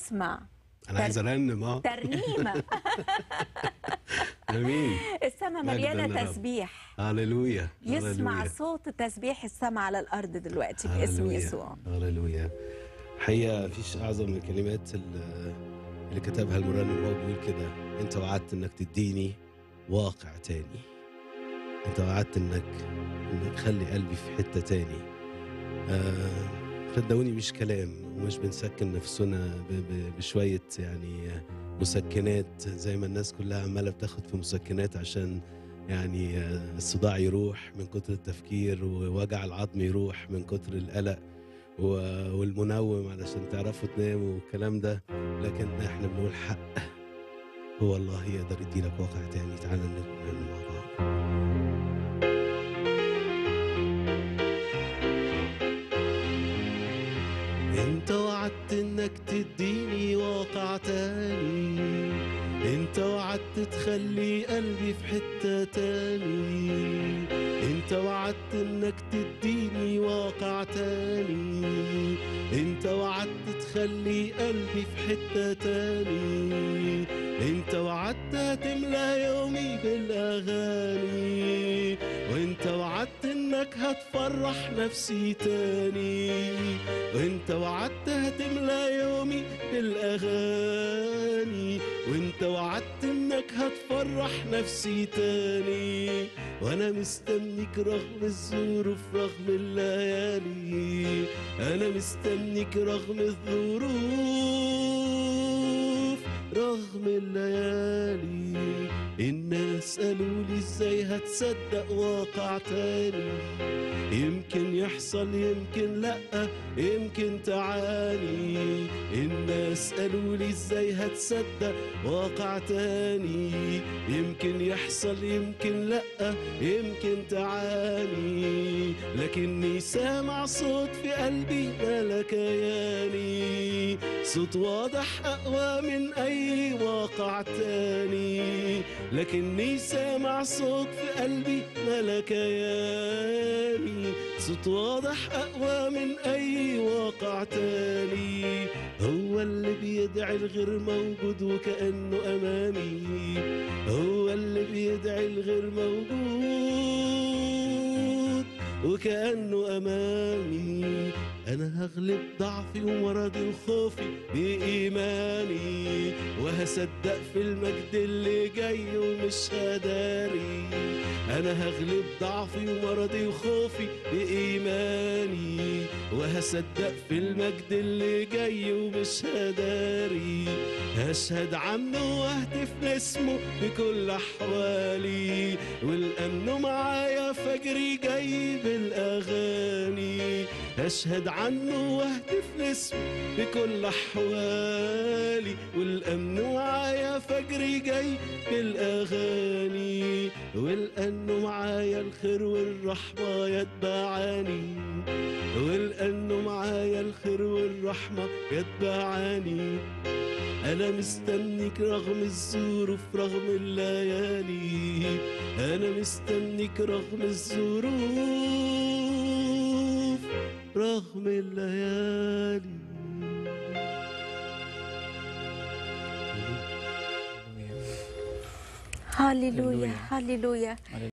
يسمع انا عايز ارنم اه ترنيمه امين السماء مجداً مليانه للرب. تسبيح هللويا يسمع هللويا. صوت تسبيح السماء على الارض دلوقتي باسم هللويا. يسوع هللويا حقيقة مفيش أعظم من الكلمات اللي اللي كتبها المرنم وهو بيقول كده أنت وعدت إنك تديني واقع تاني أنت وعدت إنك إنك تخلي قلبي في حتة تاني آه صدقوني مش كلام ومش بنسكن نفسنا ب- ب- بشوية يعني مسكنات زي ما الناس كلها عمالة بتاخد في مسكنات عشان يعني آه، الصداع يروح من كتر التفكير ووجع العظم يروح من كتر القلق و- والمنوم علشان تعرفوا تناموا والكلام ده لكن احنا بنقول حق هو الله يقدر يديلك واقع تاني تعالى نتمنى مع بعض انت وعدت انك تديني واقع تاني انت وعدت تخلي قلبي في حتة تاني انت وعدت انك تديني واقع تاني انت وعدت تخلي قلبي في حتة تاني انت وعدت هتملى يومي بالاغاني وانت وعدت انك هتفرح نفسي تاني وانت وعدت هتملى يومي بالاغاني وانت وعدت انك هتفرح نفسي تاني وانا مستنيك رغم الظروف رغم الليالي انا مستنيك رغم الظروف رغم الليالي الناس قالوا لي ازاي هتصدق واقع تاني يمكن يحصل يمكن لأ يمكن تعاني الناس قالوا لي ازاي هتصدق واقع تاني يمكن يحصل يمكن لأ يمكن تعاني لكني سامع صوت في قلبي ملكياني صوت واضح أقوى من أي واقع تاني لكني سامع صوت في قلبي ملكياني صوت واضح أقوى من أي واقع تاني هو اللي بيدعي الغير موجود وكأنه أمامي هو اللي بيدعي الغير موجود وكأنه أمامي أنا هغلب ضعفي ومرضي وخوفي بإيماني وهصدق في المجد اللي جاي ومش هداري أنا هغلب ضعفي ومرضي وخوفي بإيماني وهصدق في المجد اللي جاي ومش هداري هشهد عنه واهتف لاسمه بكل أحوالي والأمن معايا فجري جاي بالأغاني أشهد عنه واهتف لاسمه بكل أحوالي والأمن معايا فجري جاي بالأغاني والأنه معايا الخير والرحمة يتبعاني والأنه معايا الخير والرحمة يتبعاني أنا مستنيك رغم الظروف رغم الليالي أنا مستنيك رغم الظروف رغم الليالي هللويا هللويا